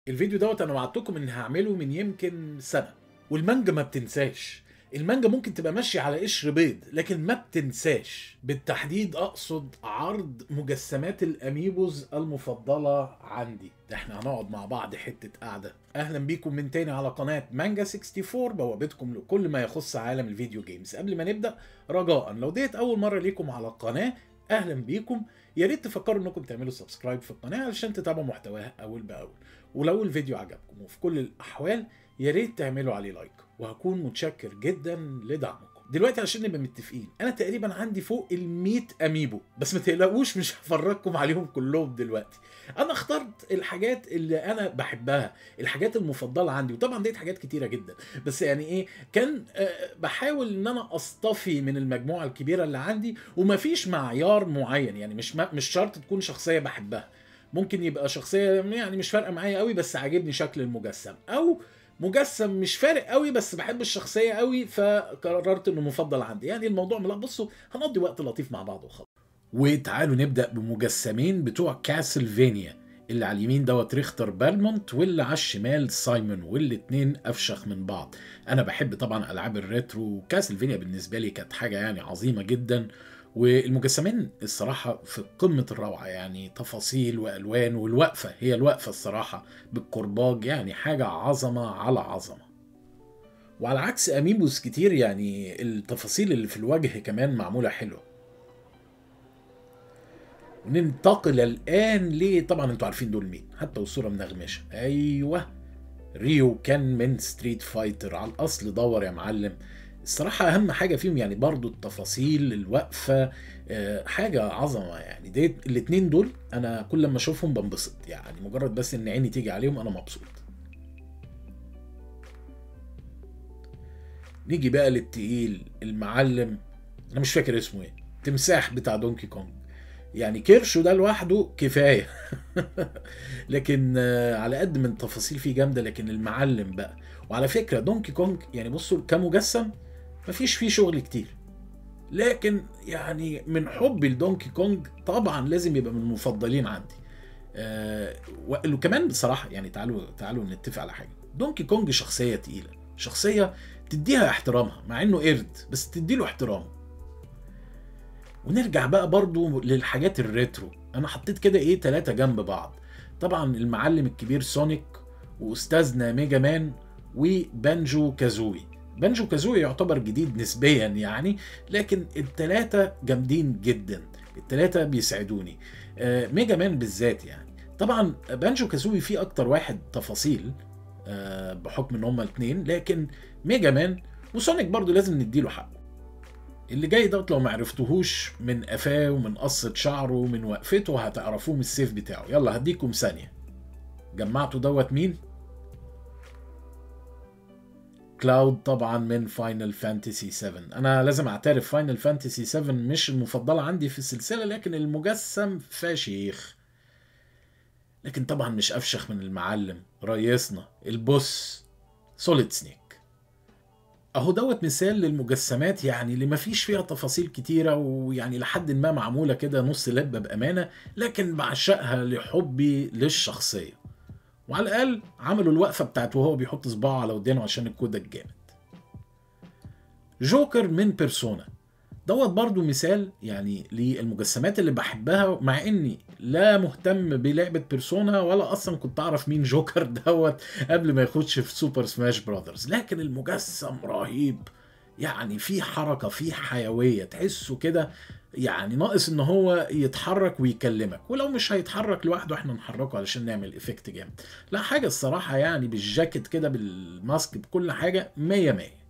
الفيديو دوت انا وعدتكم اني هعمله من يمكن سنه والمانجا ما بتنساش المانجا ممكن تبقى ماشية على قشر بيض لكن ما بتنساش بالتحديد اقصد عرض مجسمات الاميبوز المفضلة عندي احنا هنقعد مع بعض حتة قعدة اهلا بيكم من تاني على قناة مانجا 64 بوابتكم لكل ما يخص عالم الفيديو جيمز قبل ما نبدأ رجاء لو ديت اول مرة ليكم على القناة اهلا بيكم يا ريت تفكروا انكم تعملوا سبسكرايب في القناة علشان تتابعوا محتواها اول باول ولو الفيديو عجبكم وفي كل الاحوال يا ريت تعملوا عليه لايك وهكون متشكر جدا لدعمكم دلوقتي عشان نبقى متفقين انا تقريبا عندي فوق ال 100 اميبو بس ما تقلقوش مش هفرجكم عليهم كلهم دلوقتي انا اخترت الحاجات اللي انا بحبها الحاجات المفضله عندي وطبعا ديت حاجات كتيره جدا بس يعني ايه كان آه بحاول ان انا اصطفي من المجموعه الكبيره اللي عندي ومفيش معيار معين يعني مش مش شرط تكون شخصيه بحبها ممكن يبقى شخصيه يعني مش فارقه معايا قوي بس عاجبني شكل المجسم او مجسم مش فارق قوي بس بحب الشخصيه قوي فقررت انه مفضل عندي يعني الموضوع ملا بصوا هنقضي وقت لطيف مع بعض وخلاص وتعالوا نبدا بمجسمين بتوع كاسلفينيا اللي على اليمين دوت ريختر بالمونت واللي على الشمال سايمون والاتنين افشخ من بعض انا بحب طبعا العاب الريترو وكاسلفينيا بالنسبه لي كانت حاجه يعني عظيمه جدا والمجسمين الصراحة في قمة الروعة يعني تفاصيل وألوان والوقفة هي الوقفة الصراحة بالكرباج يعني حاجة عظمة على عظمة وعلى عكس أميبوس كتير يعني التفاصيل اللي في الوجه كمان معمولة حلوة وننتقل الآن ل طبعا انتوا عارفين دول مين حتى والصورة منغمشة أيوه ريو كان من ستريت فايتر على الأصل دور يا معلم الصراحة أهم حاجة فيهم يعني برضو التفاصيل الوقفة حاجة عظمة يعني دي الاتنين دول أنا كل لما أشوفهم بنبسط يعني مجرد بس إن عيني تيجي عليهم أنا مبسوط نيجي بقى للتقيل المعلم أنا مش فاكر اسمه إيه تمساح بتاع دونكي كونج يعني كيرشو ده لوحده كفاية لكن على قد من التفاصيل فيه جامدة لكن المعلم بقى وعلى فكرة دونكي كونج يعني بصوا كمجسم مفيش فيه شغل كتير لكن يعني من حبي لدونكي كونج طبعا لازم يبقى من المفضلين عندي آه وكمان بصراحه يعني تعالوا تعالوا نتفق على حاجه دونكي كونج شخصيه تقيله شخصيه تديها احترامها مع انه قرد بس تديله احترامه ونرجع بقى برضو للحاجات الريترو انا حطيت كده ايه ثلاثة جنب بعض طبعا المعلم الكبير سونيك واستاذنا ميجا مان وبانجو كازوي بانجو كازوي يعتبر جديد نسبيا يعني لكن التلاتة جامدين جدا التلاتة بيسعدوني آه ميجا مان بالذات يعني طبعا بانجو كازوي فيه اكتر واحد تفاصيل آه بحكم ان هما اتنين لكن ميجا مان وسونيك برضو لازم نديله حقه اللي جاي دوت لو معرفتهوش من قفاه ومن قصة شعره ومن وقفته هتعرفوه من السيف بتاعه يلا هديكم ثانية جمعتوا دوت مين؟ كلاود طبعا من فاينل فانتسي 7 انا لازم اعترف فاينل فانتسي 7 مش المفضله عندي في السلسله لكن المجسم فشيخ لكن طبعا مش افشخ من المعلم ريسنا البوس سوليد سنيك اهو دوت مثال للمجسمات يعني اللي مفيش فيها تفاصيل كتيرة ويعني لحد ما معمولة كده نص لبة بأمانة لكن بعشقها لحبي للشخصية وعلى الاقل عملوا الوقفه بتاعت وهو بيحط صباعه على ودانه عشان الكودك جامد جوكر من بيرسونا دوت برضو مثال يعني للمجسمات اللي بحبها مع اني لا مهتم بلعبة بيرسونا ولا اصلا كنت اعرف مين جوكر دوت قبل ما يخش في سوبر سماش براذرز لكن المجسم رهيب يعني في حركة في حيوية تحسه كده يعني ناقص ان هو يتحرك ويكلمك ولو مش هيتحرك لوحده احنا نحركه علشان نعمل افكت جامد لا حاجه الصراحه يعني بالجاكيت كده بالماسك بكل حاجه مية مية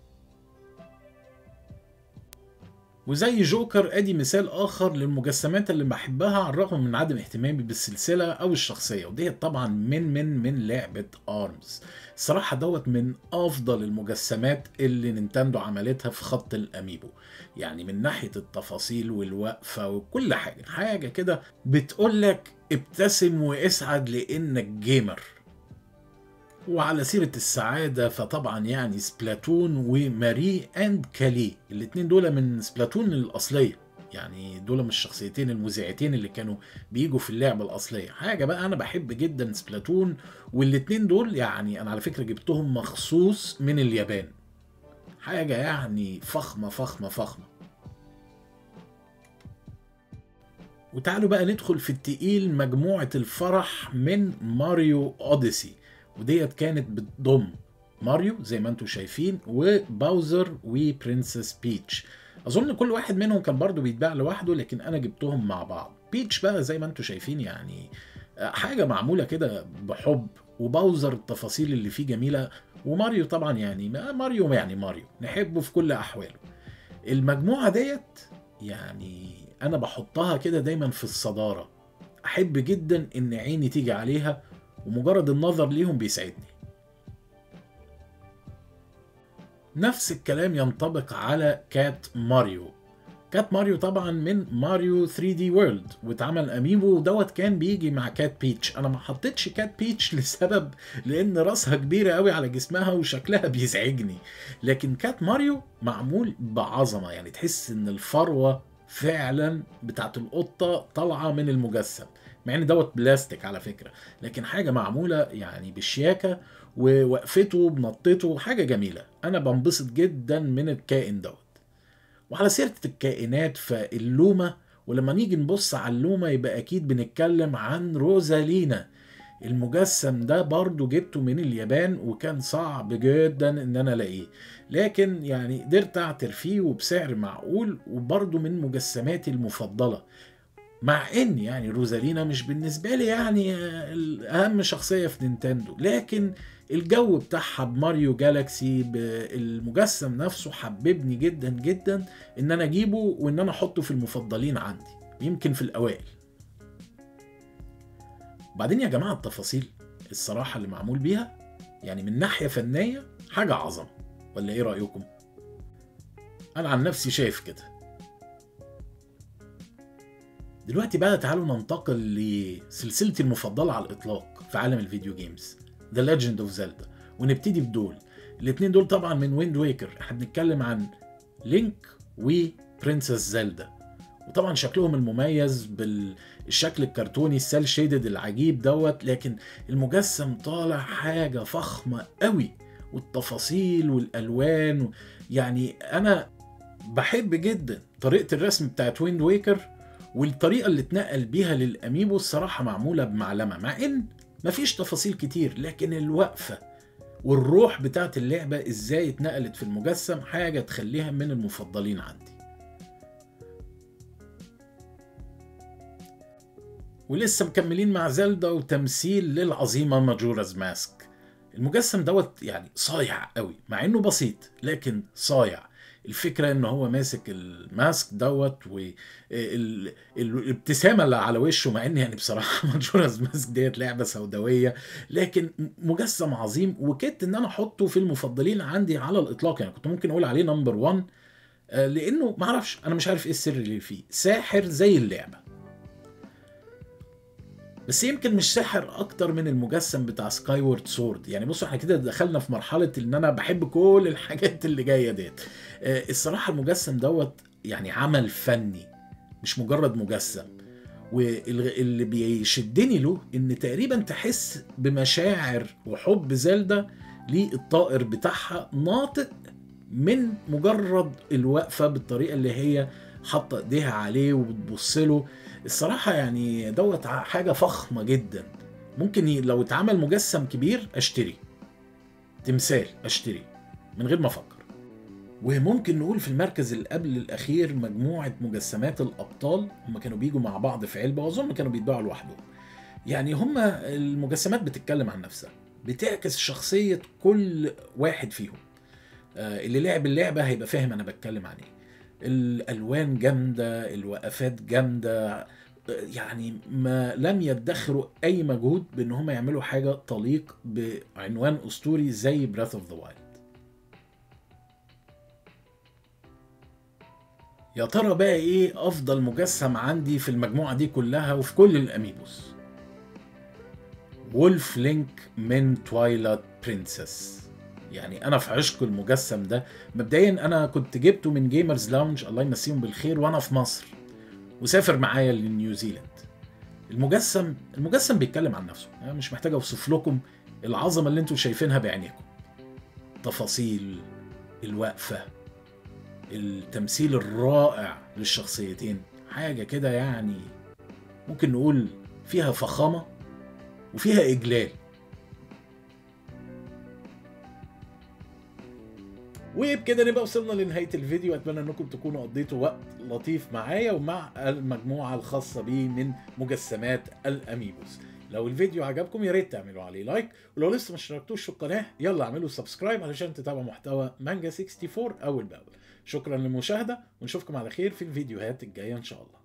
وزي جوكر ادي مثال اخر للمجسمات اللي بحبها على الرغم من عدم اهتمامي بالسلسله او الشخصيه وديت طبعا من من من لعبه ارمز الصراحه دوت من افضل المجسمات اللي نينتندو عملتها في خط الاميبو يعني من ناحيه التفاصيل والوقفه وكل حاجه حاجه كده بتقول لك ابتسم واسعد لانك جيمر وعلى سيرة السعادة فطبعا يعني سبلاتون وماري اند كالي الاتنين دول من سبلاتون الأصلية يعني دول مش الشخصيتين المذيعتين اللي كانوا بيجوا في اللعبه الاصليه حاجه بقى انا بحب جدا سبلاتون والاتنين دول يعني انا على فكره جبتهم مخصوص من اليابان حاجه يعني فخمه فخمه فخمه وتعالوا بقى ندخل في التقيل مجموعة الفرح من ماريو اوديسي وديت كانت بتضم ماريو زي ما انتم شايفين وباوزر وبرنسس بيتش اظن كل واحد منهم كان برضو بيتباع لوحده لكن انا جبتهم مع بعض بيتش بقى زي ما انتم شايفين يعني حاجة معمولة كده بحب وباوزر التفاصيل اللي فيه جميلة وماريو طبعا يعني ماريو يعني ماريو نحبه في كل احواله المجموعة ديت يعني انا بحطها كده دايما في الصدارة احب جدا ان عيني تيجي عليها ومجرد النظر ليهم بيسعدني نفس الكلام ينطبق على كات ماريو كات ماريو طبعا من ماريو 3 دي وورلد واتعمل اميبو ودوت كان بيجي مع كات بيتش انا ما حطيتش كات بيتش لسبب لان راسها كبيره قوي على جسمها وشكلها بيزعجني لكن كات ماريو معمول بعظمه يعني تحس ان الفروه فعلا بتاعت القطه طالعه من المجسم مع ان دوت بلاستيك على فكره لكن حاجه معموله يعني بشياكه ووقفته بنطته حاجه جميله انا بنبسط جدا من الكائن دوت وعلى سيره الكائنات فاللومه ولما نيجي نبص على اللومه يبقى اكيد بنتكلم عن روزالينا المجسم ده برضو جبته من اليابان وكان صعب جدا ان انا الاقيه لكن يعني قدرت اعتر فيه وبسعر معقول وبرضو من مجسماتي المفضله مع ان يعني روزالينا مش بالنسبه لي يعني اهم شخصيه في نينتندو لكن الجو بتاعها بماريو جالاكسي بالمجسم نفسه حببني جدا جدا ان انا اجيبه وان انا احطه في المفضلين عندي يمكن في الاوائل وبعدين يا جماعه التفاصيل الصراحه اللي معمول بيها يعني من ناحيه فنيه حاجه عظمه ولا ايه رايكم انا عن نفسي شايف كده دلوقتي بقى تعالوا ننتقل لسلسلتي المفضله على الاطلاق في عالم الفيديو جيمز ذا ليجند اوف زيلدا ونبتدي بدول الاثنين دول طبعا من ويند ويكر احنا بنتكلم عن لينك وبرنسس زيلدا وطبعا شكلهم المميز بالشكل الكرتوني السيل شيدد العجيب دوت لكن المجسم طالع حاجة فخمة قوي والتفاصيل والألوان يعني أنا بحب جدا طريقة الرسم بتاعت ويند ويكر والطريقة اللي اتنقل بيها للأميبو الصراحة معمولة بمعلمة مع إن مفيش تفاصيل كتير لكن الوقفة والروح بتاعت اللعبة ازاي اتنقلت في المجسم حاجة تخليها من المفضلين عندي ولسه مكملين مع زلدا وتمثيل للعظيمة ماجورز ماسك المجسم دوت يعني صايع قوي مع انه بسيط لكن صايع الفكرة ان هو ماسك الماسك دوت والابتسامة اللي على وشه مع ان يعني بصراحة ماجورز ماسك ديت لعبة سوداوية لكن مجسم عظيم وكدت ان انا احطه في المفضلين عندي على الاطلاق يعني كنت ممكن اقول عليه نمبر 1 لانه معرفش انا مش عارف ايه السر اللي فيه ساحر زي اللعبة بس يمكن مش ساحر اكتر من المجسم بتاع سكاي وورد سورد يعني بصوا احنا كده دخلنا في مرحله ان انا بحب كل الحاجات اللي جايه ديت الصراحه المجسم دوت يعني عمل فني مش مجرد مجسم واللي بيشدني له ان تقريبا تحس بمشاعر وحب زلدا للطائر بتاعها ناطق من مجرد الوقفه بالطريقه اللي هي حاطه ايديها عليه وبتبص له الصراحة يعني دوت حاجة فخمة جدا ممكن لو اتعمل مجسم كبير اشتري تمثال اشتري من غير ما افكر وممكن نقول في المركز اللي قبل الاخير مجموعة مجسمات الابطال هم كانوا بيجوا مع بعض في علبة واظن كانوا بيتباعوا لوحدهم يعني هم المجسمات بتتكلم عن نفسها بتعكس شخصية كل واحد فيهم اللي لعب اللعبة هيبقى فاهم انا بتكلم عن ايه الالوان جامده الوقفات جامده يعني ما لم يدخروا اي مجهود بان هم يعملوا حاجه تليق بعنوان اسطوري زي براث اوف ذا وايلد يا ترى بقى ايه افضل مجسم عندي في المجموعه دي كلها وفي كل الاميبوس وولف لينك من توايلايت برنسس يعني انا في عشق المجسم ده مبدئيا انا كنت جبته من جيمرز لاونج الله يمسيهم بالخير وانا في مصر وسافر معايا لنيوزيلاند المجسم المجسم بيتكلم عن نفسه انا مش محتاج اوصف لكم العظمه اللي انتم شايفينها بعينيكم تفاصيل الوقفه التمثيل الرائع للشخصيتين حاجه كده يعني ممكن نقول فيها فخامه وفيها اجلال وبكده نبقى وصلنا لنهايه الفيديو اتمنى انكم تكونوا قضيتوا وقت لطيف معايا ومع المجموعه الخاصه بي من مجسمات الاميبوس لو الفيديو عجبكم يا ريت تعملوا عليه لايك ولو لسه ما اشتركتوش في القناه يلا اعملوا سبسكرايب علشان تتابعوا محتوى مانجا 64 اول باول شكرا للمشاهده ونشوفكم على خير في الفيديوهات الجايه ان شاء الله